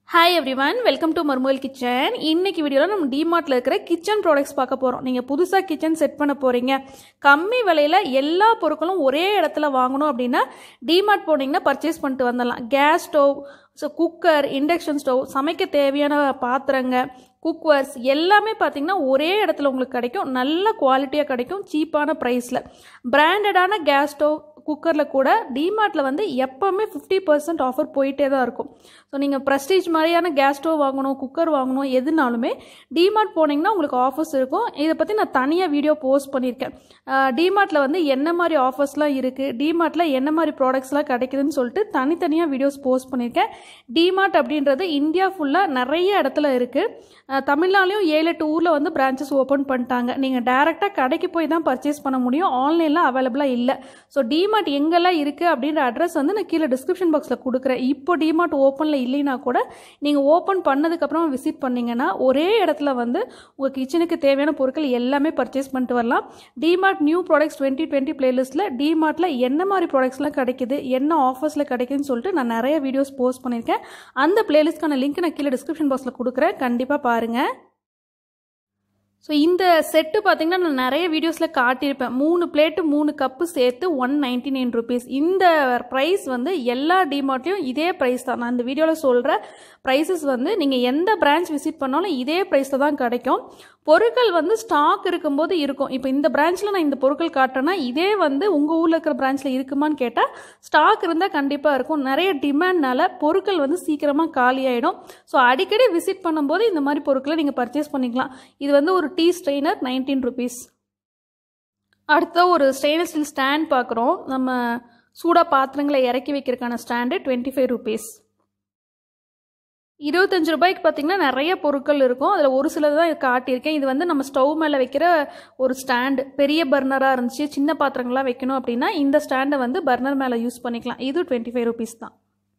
hi everyone welcome to Marmol kitchen இன்னைக்கு வீடியோவில் நம்ம டிமார்ட்டில் இருக்கிற கிச்சன் ப்ராடக்ட்ஸ் பார்க்க போகிறோம் நீங்கள் புதுசாக கிச்சன் செட் பண்ண போகிறீங்க கம்மி விலையில் எல்லா பொருட்களும் ஒரே இடத்துல வாங்கணும் அப்படின்னா டிமார்ட் போனீங்கன்னா பர்ச்சேஸ் பண்ணிட்டு வந்துடலாம் gas stove so cooker induction stove சமைக்க தேவையான பாத்திரங்க குக்வர்ஸ் எல்லாமே பார்த்தீங்கன்னா ஒரே இடத்துல உங்களுக்கு கிடைக்கும் நல்ல குவாலிட்டியாக கிடைக்கும் சீப்பான ப்ரைஸில் பிராண்டடான கேஸ் ஸ்டவ் குக்கரில் கூட டிமார்ட்டில் வந்து எப்போவுமே ஃபிஃப்டி பர்சன்ட் ஆஃபர் போயிட்டே தான் இருக்கும் ஸோ நீங்கள் ப்ரெஸ்டீஜ் மாதிரியான கேஸ் ஸ்டவ் வாங்கணும் குக்கர் வாங்கணும் எதுனாலுமே டிமார்ட் போனீங்கன்னா உங்களுக்கு ஆஃபர்ஸ் இருக்கும் இதை பற்றி நான் தனியாக வீடியோ போஸ்ட் பண்ணியிருக்கேன் டிமார்ட்டில் வந்து என்ன மாதிரி ஆஃபர்ஸ்லாம் இருக்குது டிமார்ட்டில் என்ன மாதிரி ப்ராடக்ட்ஸ்லாம் கிடைக்குதுன்னு சொல்லிட்டு தனித்தனியாக வீடியோஸ் போஸ்ட் பண்ணியிருக்கேன் டிமார்ட் அப்படின்றது இந்தியா ஃபுல்லாக நிறைய இடத்துல இருக்குது தமிழ்நாட்டிலையும் ஏழு எட்டு ஊரில் வந்து பிரான்ச்சஸ் ஓப்பன் பண்ணிட்டாங்க நீங்கள் டேரெக்டாக கடைக்கு போய் தான் பர்ச்சேஸ் பண்ண முடியும் ஆன்லைனில் அவைலபிளாக இல்லை ஸோ டிமார்ட் எங்கெல்லாம் இருக்குது அப்படின்ற அட்ரஸ் வந்து நான் கீழே டிஸ்கிரிப்ஷன் பாக்ஸில் கொடுக்குறேன் இப்போ டிமார்ட் ஓப்பனில் இல்லைனா கூட நீங்கள் ஓப்பன் பண்ணதுக்கப்புறம் விசிட் பண்ணிங்கன்னா ஒரே இடத்துல வந்து உங்கள் கிச்சனுக்கு தேவையான பொருட்கள் எல்லாமே பர்ச்சேஸ் பண்ணிட்டு வரலாம் DMart new products twenty twenty பிளேலிஸ்ட்டில் டிமார்ட்டில் என்ன மாதிரி ப்ராடக்ட்ஸ்லாம் கிடைக்குது என்ன ஆஃபர்ஸில் கிடைக்குதுன்னு சொல்லிட்டு நான் நிறைய வீடியோஸ் போஸ்ட் பண்ணியிருக்கேன் அந்த பிளேலிஸ்ட்க்கான லிங்க் நான் கீழே டிஸ்கிரிப்ஷன் பாக்ஸில் கொடுக்குறேன் கண்டிப்பாக பாருங்கள் ஸோ இந்த செட்டு பார்த்தீங்கன்னா நான் நிறைய வீடியோஸில் காட்டியிருப்பேன் மூணு பிளேட்டு மூணு கப்பு சேர்த்து ஒன் நைன்டி நைன் ருபீஸ் இந்த ப்ரைஸ் வந்து எல்லா டிமார்ட்லேயும் இதே ப்ரைஸ் தான் நான் இந்த வீடியோவில் சொல்கிற ப்ரைஸஸ் வந்து நீங்கள் எந்த பிரான்ச் விசிட் பண்ணாலும் இதே ப்ரைஸில் தான் கிடைக்கும் பொருட்கள் வந்து ஸ்டாக் இருக்கும்போது இருக்கும் இப்போ இந்த பிரான்ச்சில் நான் இந்த பொருட்கள் காட்டுறேன்னா இதே வந்து உங்கள் ஊரில் இருக்கிற பிரான்ச்சில் இருக்குமான்னு கேட்டால் ஸ்டாக் இருந்தால் கண்டிப்பாக இருக்கும் நிறைய டிமாண்ட்னால பொருட்கள் வந்து சீக்கிரமாக காலி ஆகிடும் ஸோ அடிக்கடி விசிட் பண்ணும்போது இந்த மாதிரி பொருட்களை நீங்கள் பர்ச்சேஸ் பண்ணிக்கலாம் இது வந்து ஒரு டீ ஸ்ட்ரெயினர் நைன்டீன் ருபீஸ் அடுத்த ஒரு ஸ்டெயின்லெஸ் ஸ்டீல் ஸ்டாண்ட் பார்க்குறோம் நம்ம சூடாக பாத்திரங்களை இறக்கி வைக்கிறதுக்கான ஸ்டாண்டு டுவெண்ட்டி ஃபைவ் ருபீஸ் இருபத்தஞ்சு ரூபாய்க்கு பார்த்தீங்கன்னா நிறைய பொருட்கள் இருக்கும் அதில் ஒரு சிலது தான் காட்டியிருக்கேன் இது வந்து நம்ம ஸ்டவ் மேலே வைக்கிற ஒரு ஸ்டாண்டு பெரிய பர்னராக இருந்துச்சு சின்ன பாத்திரங்களாக வைக்கணும் அப்படின்னா இந்த ஸ்டாண்டை வந்து பர்னர் மேலே யூஸ் பண்ணிக்கலாம் இது டுவெண்ட்டி ஃபைவ் ருபீஸ் தான்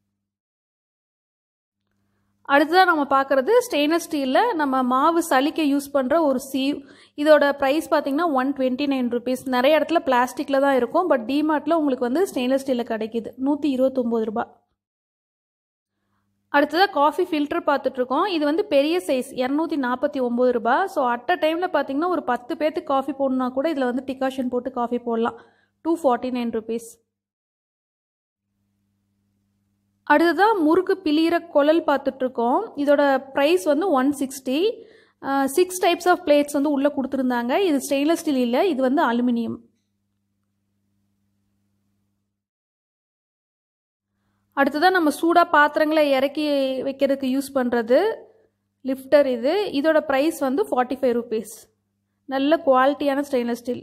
அடுத்ததாக நம்ம பார்க்குறது ஸ்டெயின்லெஸ் ஸ்டீலில் நம்ம மாவு சளிக்க யூஸ் பண்ணுற ஒரு சீவ் இதோட ப்ரைஸ் பார்த்தீங்கன்னா ஒன் ட்வெண்ட்டி நைன் ருபீஸ் நிறைய இடத்துல பிளாஸ்டிக்கில் தான் இருக்கும் பட் டிமார்ட்டில் உங்களுக்கு வந்து ஸ்டெயின்லெஸ் ஸ்டீலில் கிடைக்கிது நூற்றி இருபத்தொம்போது ரூபாய் அடுத்ததாக காஃபி ஃபில்டர் பார்த்துட்ருக்கோம் இது வந்து பெரிய சைஸ் இரநூத்தி நாற்பத்தி ஒம்பது ரூபா ஸோ அட் அ டைமில் பார்த்தீங்கன்னா ஒரு பத்து பேர்த்துக்கு காஃபி போடணுன்னா கூட இதில் வந்து டிகாஷன் போட்டு காஃபி போடலாம் டூ ஃபார்ட்டி நைன் ருபீஸ் அடுத்ததாக முறுக்கு பிளிகிற குழல் பார்த்துட்ருக்கோம் இதோட ப்ரைஸ் வந்து one sixty six types of plates வந்து உள்ளே கொடுத்துருந்தாங்க இது ஸ்டெயின்லெஸ் ஸ்டீல் இல்லை இது வந்து அலுமினியம் அடுத்ததாக நம்ம சூடாக பாத்திரங்களை இறக்கி வைக்கிறதுக்கு யூஸ் பண்ணுறது லிஃப்டர் இது இதோட ப்ரைஸ் வந்து ஃபார்ட்டி ஃபைவ் ருபீஸ் நல்ல குவாலிட்டியான ஸ்டெயின்லெஸ் ஸ்டீல்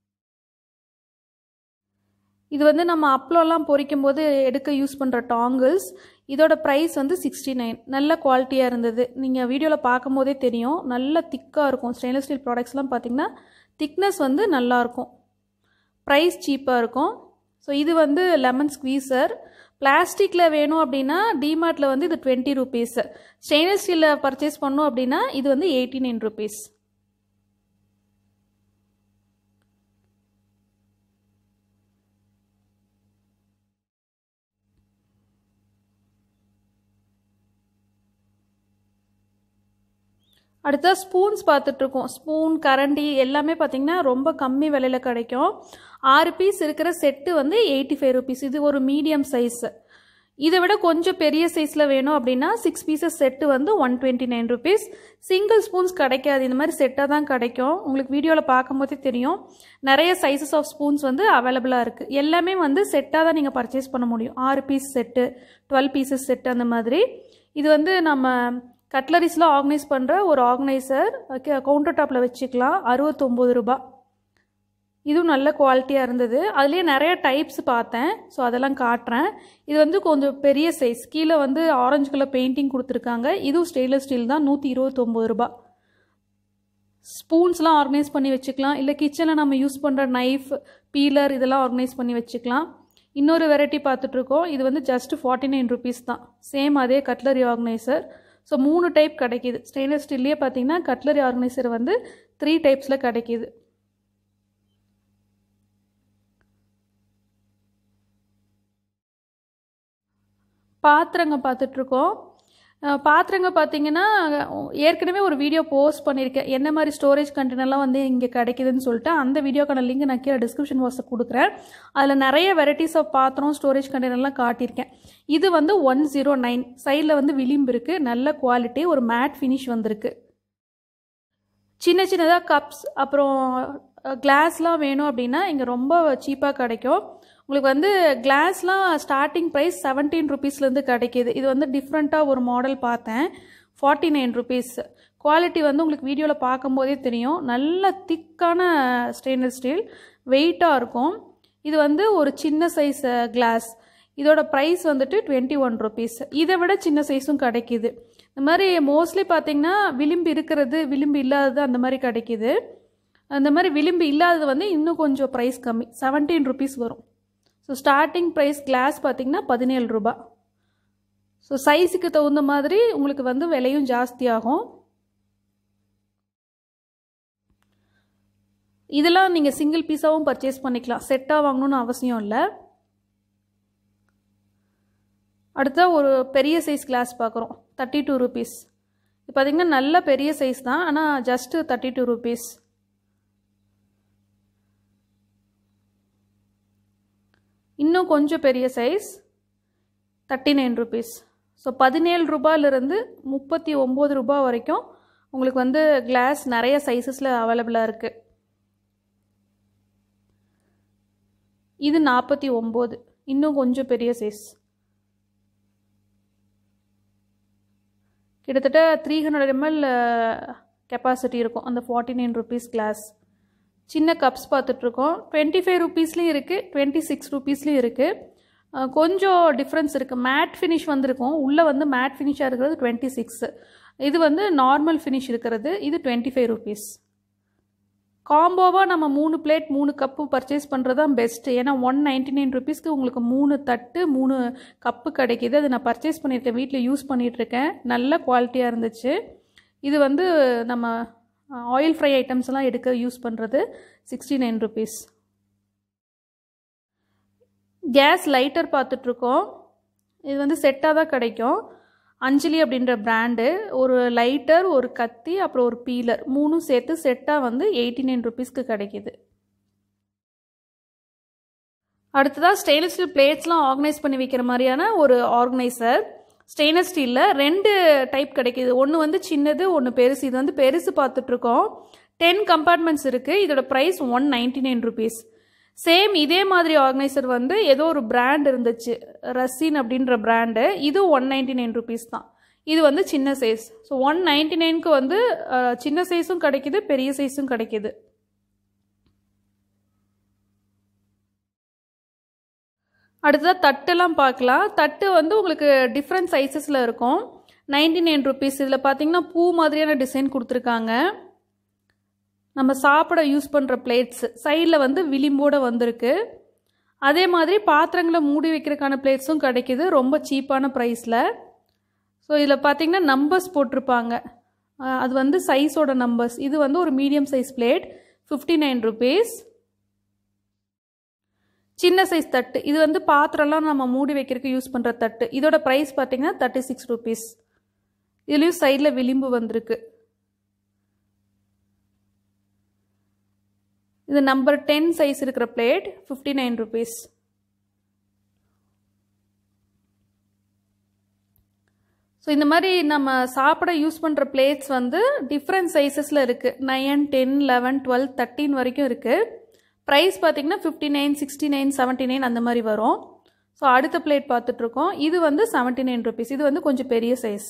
இது வந்து நம்ம அப்பளம்லாம் பொரிக்கும் போது எடுக்க யூஸ் பண்ணுற டாங்கிள்ஸ் இதோட ப்ரைஸ் வந்து சிக்ஸ்டி நைன் நல்ல குவாலிட்டியாக இருந்தது நீங்கள் வீடியோவில் பார்க்கும் போதே தெரியும் நல்ல திக்காக இருக்கும் ஸ்டெயின்லெஸ் ஸ்டீல் ப்ராடக்ட்ஸ்லாம் பார்த்திங்கன்னா திக்னஸ் வந்து நல்லாயிருக்கும் ப்ரைஸ் சீப்பாக இருக்கும் ஸோ இது வந்து லெமன் ஸ்க்வீசர் பிளாஸ்டிக்கில் வேணும் அப்படின்னா டிமார்ட்டில் வந்து இது டுவெண்ட்டி ருபீஸ் ஸ்டெயின்லெஸ் ஸ்டீலில் பர்ச்சேஸ் பண்ணோம் அப்படின்னா இது வந்து எயிட்டி நைன் ருபீஸ் அடுத்த ஸ்பூன்ஸ் பார்த்துட்ருக்கோம் ஸ்பூன் கரண்டி எல்லாமே பார்த்திங்கன்னா ரொம்ப கம்மி விலையில் கிடைக்கும் ஆறு பீஸ் இருக்கிற செட்டு வந்து எயிட்டி ஃபைவ் ருபீஸ் இது ஒரு மீடியம் சைஸ் இதை விட கொஞ்சம் பெரிய சைஸில் வேணும் அப்படின்னா சிக்ஸ் பீசஸ் செட்டு வந்து one twenty nine rupees single spoons கிடைக்காது இந்த மாதிரி செட்டாக தான் கிடைக்கும் உங்களுக்கு வீடியோவில் பார்க்கும்போதே தெரியும் நிறைய சைஸஸ் ஆஃப் ஸ்பூன்ஸ் வந்து அவைலபிளாக இருக்குது எல்லாமே வந்து செட்டாக தான் நீங்கள் பர்ச்சேஸ் பண்ண முடியும் ஆறு piece set twelve pieces set அந்த மாதிரி இது வந்து நம்ம கட்லரிஸ்லாம் ஆர்கனைஸ் பண்ணுற ஒரு ஆர்கனைசர் கவுண்டர் டாப்பில் வச்சுக்கலாம் அறுபத்தொம்போது ரூபா இதுவும் நல்ல குவாலிட்டியாக இருந்தது அதுலேயே நிறைய டைப்ஸ் பார்த்தேன் ஸோ அதெல்லாம் காட்டுறேன் இது வந்து கொஞ்சம் பெரிய சைஸ் கீழே வந்து ஆரஞ்சு கலர் பெயிண்டிங் கொடுத்துருக்காங்க இதுவும் ஸ்டெயின்லெஸ் ஸ்டீல் தான் நூற்றி இருபத்தொம்போது ரூபா ஸ்பூன்ஸ்லாம் ஆர்கனைஸ் பண்ணி வச்சுக்கலாம் இல்லை கிச்சனில் நம்ம யூஸ் பண்ணுற நைஃப் பீலர் இதெல்லாம் ஆர்கனைஸ் பண்ணி வச்சுக்கலாம் இன்னொரு வெரைட்டி பார்த்துட்ருக்கோம் இது வந்து ஜஸ்ட் ஃபார்ட்டி நைன் ருபீஸ் தான் சேம் அதே கட்லரி ஆர்கனைசர் ஸோ மூணு டைப் கிடைக்கிது ஸ்டெயின்லெஸ் ஸ்டீல்லையே பார்த்தீங்கன்னா கட்லரி ஆர்கனைசர் வந்து த்ரீ டைப்ஸில் கிடைக்கிது பாத்திரங்க பார்த்துட்ருக்கோம் அஹ் பாத்திரங்க பார்த்தீங்கன்னா ஏற்கனவே ஒரு வீடியோ போஸ்ட் பண்ணியிருக்கேன் என்ன மாதிரி ஸ்டோரேஜ் கண்டெய்னர்லாம் வந்து இங்கே கிடைக்குதுன்னு சொல்லிட்டு அந்த வீடியோக்கான லிங்க் நான் கீழே டிஸ்கிரிப்ஷன் பாக்ஸில் கொடுக்குறேன் அதில் நிறைய வெரைட்டிஸ் ஆஃப் பாத்திரம் ஸ்டோரேஜ் கண்டெய்னர்லாம் காட்டியிருக்கேன் இது வந்து ஒன் ஜீரோ நைன் சைடில் வந்து விளிம்பு இருக்குது நல்ல குவாலிட்டி ஒரு மேட் ஃபினிஷ் வந்திருக்கு சின்ன சின்னதாக கப்ஸ் அப்புறம் கிளாஸ்லாம் வேணும் அப்படின்னா இங்கே ரொம்ப சீப்பாக கிடைக்கும் உங்களுக்கு வந்து கிளாஸ்லாம் ஸ்டார்டிங் ப்ரைஸ் செவன்டீன் ருபீஸ்லேருந்து கிடைக்கிது இது வந்து டிஃப்ரெண்ட்டாக ஒரு மாடல் பார்த்தேன் ஃபார்ட்டி நைன் ருபீஸ் குவாலிட்டி வந்து உங்களுக்கு வீடியோவில் பார்க்கும்போதே தெரியும் நல்ல திக்கான ஸ்டெயின்லெஸ் ஸ்டீல் வெயிட்டாக இருக்கும் இது வந்து ஒரு சின்ன சைஸ் கிளாஸ் இதோட ப்ரைஸ் வந்துட்டு டுவெண்ட்டி ஒன் ருபீஸ் இதை விட சின்ன சைஸும் கிடைக்கிது இந்த மாதிரி மோஸ்ட்லி பார்த்தீங்கன்னா விளிம்பு இருக்கிறது விளிம்பு இல்லாதது அந்த மாதிரி கிடைக்கிது அந்த மாதிரி விளிம்பு இல்லாதது வந்து இன்னும் கொஞ்சம் ப்ரைஸ் கம்மி செவன்டீன் ருபீஸ் வரும் ஸோ ஸ்டார்டிங் ப்ரைஸ் கிளாஸ் பார்த்தீங்கன்னா பதினேழு ரூபா ஸோ சைஸுக்கு தகுந்த மாதிரி உங்களுக்கு வந்து விலையும் ஜாஸ்தியாகும் இதெல்லாம் நீங்கள் சிங்கிள் பீஸாகவும் பர்ச்சேஸ் பண்ணிக்கலாம் செட்டாக வாங்கணும்னு அவசியம் இல்லை அடுத்த ஒரு பெரிய சைஸ் கிளாஸ் பார்க்குறோம் தேர்ட்டி டூ ருபீஸ் இது பார்த்திங்கன்னா நல்ல பெரிய சைஸ் தான் ஆனால் ஜஸ்ட்டு தேர்ட்டி டூ ருபீஸ் இன்னும் கொஞ்சம் பெரிய size thirty nine rupees so பதினேழு ரூபாயிலிருந்து முப்பத்தி ஒம்பது ரூபா வரைக்கும் உங்களுக்கு வந்து கிளாஸ் நிறைய சைஸஸில் அவைலபிளாக இருக்குது இது நாற்பத்தி ஒம்பது இன்னும் கொஞ்சம் பெரிய சைஸ் கிட்டத்தட்ட த்ரீ ஹண்ட்ரட் எம்எல் கெப்பாசிட்டி இருக்கும் அந்த ஃபார்ட்டி நைன் ருபீஸ் கிளாஸ் சின்ன கப்ஸ் பார்த்துட்ருக்கோம் டுவெண்ட்டி ஃபைவ் ருபீஸ்லேயும் இருக்குது டுவெண்ட்டி சிக்ஸ் ருபீஸ்லேயும் இருக்குது கொஞ்சம் டிஃப்ரென்ஸ் இருக்குது மேட் ஃபினிஷ் வந்திருக்கும் உள்ளே வந்து மேட் ஃபினிஷாக இருக்கிறது டுவெண்ட்டி சிக்ஸ் இது வந்து நார்மல் ஃபினிஷ் இருக்கிறது இது டுவெண்ட்டி ஃபைவ் ருபீஸ் காம்போவாக நம்ம மூணு பிளேட் மூணு கப்பு பர்ச்சேஸ் பண்ணுறது தான் பெஸ்ட்டு ஏன்னா ஒன் நைன்ட்டி நைன் ருபீஸ்க்கு உங்களுக்கு மூணு தட்டு மூணு கப்பு கிடைக்கிது அது நான் பர்ச்சேஸ் பண்ணியிருக்கேன் வீட்டில் யூஸ் பண்ணிகிட்ருக்கேன் நல்ல குவாலிட்டியாக இருந்துச்சு இது வந்து நம்ம ஆயில் ஃப்ரை ஐட்டம்ஸ் எல்லாம் எடுக்க யூஸ் பண்ணுறது sixty nine rupees gas lighter பார்த்துட்ருக்கோம் இது வந்து செட்டாக தான் கிடைக்கும் அஞ்சலி அப்படின்ற பிராண்டு ஒரு லைட்டர் ஒரு கத்தி அப்புறம் ஒரு பீலர் மூணும் சேர்த்து செட்டாக வந்து எயிட்டி நைன் ருபீஸ்க்கு கிடைக்கிது அடுத்ததாக ஸ்டெயின்லெஸ் ஸ்டீல் பிளேட்ஸ்லாம் ஆர்கனைஸ் பண்ணி வைக்கிற மாதிரியான ஒரு ஆர்கனைசர் ஸ்டெயின்லெஸ் ஸ்டீலில் ரெண்டு டைப் கிடைக்கிது ஒன்று வந்து சின்னது ஒன்று பெருசு இது வந்து பெருசு பார்த்துட்ருக்கோம் டென் கம்பார்ட்மெண்ட்ஸ் இருக்குது இதோட price one ninety nine rupees same இதே மாதிரி ஆர்கனைசர் வந்து ஏதோ ஒரு பிராண்ட் இருந்துச்சு ரசின் அப்படின்ற பிராண்டு இது ஒன் நைன்டி நைன் ருபீஸ் தான் இது வந்து சின்ன சைஸ் ஸோ ஒன் நைன்டி நைனுக்கு வந்து சின்ன சைஸும் கிடைக்கிது பெரிய சைஸும் கிடைக்கிது அடுத்ததாக தட்டெல்லாம் பார்க்கலாம் தட்டு வந்து உங்களுக்கு டிஃப்ரெண்ட் சைஸஸில் இருக்கும் நைன்டி நைன் ருபீஸ் இதில் பார்த்தீங்கன்னா பூ மாதிரியான டிசைன் கொடுத்துருக்காங்க நம்ம சாப்பிட யூஸ் பண்ணுற பிளேட்ஸ் சைடில் வந்து விளிம்போடு வந்திருக்கு அதே மாதிரி பாத்திரங்களை மூடி வைக்கிறதுக்கான பிளேட்ஸும் கிடைக்கிது ரொம்ப சீப்பான ப்ரைஸில் ஸோ இதில் பார்த்தீங்கன்னா நம்பர்ஸ் போட்டிருப்பாங்க அது வந்து சைஸோட நம்பர்ஸ் இது வந்து ஒரு medium size plate fifty nine rupees சின்ன சைஸ் தட்டு இது வந்து பாத்திரம்லாம் நம்ம மூடி வைக்கிறதுக்கு யூஸ் பண்ணுற தட்டு இதோட ப்ரைஸ் பார்த்தீங்கன்னா தேர்ட்டி சிக்ஸ் ருபீஸ் இதுலேயும் சைடில் விளிம்பு வந்திருக்கு இது நம்பர் டென் சைஸ் இருக்கிற plate fifty nine rupees so இந்த மாதிரி நம்ம சாப்பிட யூஸ் பண்ணுற பிளேட்ஸ் வந்து டிஃப்ரெண்ட் சைஸஸில் இருக்குது nine ten eleven twelve thirteen வரைக்கும் இருக்குது ப்ரைஸ் பார்த்தீங்கன்னா fifty nine sixty nine seventy nine அந்த மாதிரி வரும் ஸோ அடுத்த பிளேட் பார்த்துட்ருக்கோம் இது வந்து செவன்ட்டி நைன் ருபீஸ் இது வந்து கொஞ்சம் பெரிய சைஸ்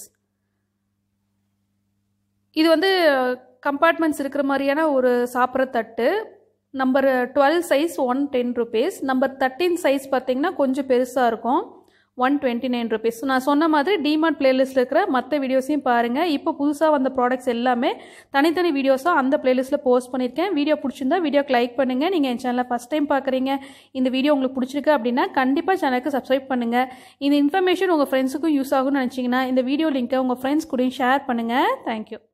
இது வந்து கம்பார்ட்மெண்ட்ஸ் இருக்கிற மாதிரியான ஒரு சாப்பிட்ற தட்டு number twelve size one ten rupees number thirteen size பார்த்தீங்கன்னா கொஞ்சம் பெருசாக இருக்கும் ஒன் டுவெண்ட்டி நைன் ருபீஸ் நான் சொன்ன மாதிரி டிமார்ட் பிளேலிஸ்ட்டில் இருக்கிற மற்ற வீடியோஸையும் பாருங்கள் இப்போ புதுசாக வந்த ப்ராடக்ட்ஸ் எல்லாமே தனித்தனி வீடியோஸாக அந்த பிளேலிஸ்ட்டில் போஸ்ட் பண்ணியிருக்கேன் வீடியோ பிடிச்சிருந்தா வீடியோக்கு லைக் பண்ணுங்கள் நீங்கள் என் சேனலை ஃபஸ்ட் டைம் பார்க்குறீங்க இந்த வீடியோ உங்களுக்கு பிடிச்சிருக்கு அப்படின்னா கண்டிப்பாக சேனலுக்கு சப்ஸ்கிரைப் பண்ணுங்கள் இந்த இன்ஃபர்மேஷன் உங்கள் ஃப்ரெண்ட்ஸுக்கும் யூஸ் ஆகும்னு நினச்சிங்கன்னா இந்த வீடியோ லிங்க்கை உங்கள் ஃப்ரெண்ட்ஸ் கூடயும் ஷேர் பண்ணுங்கள் தேங்க்யூ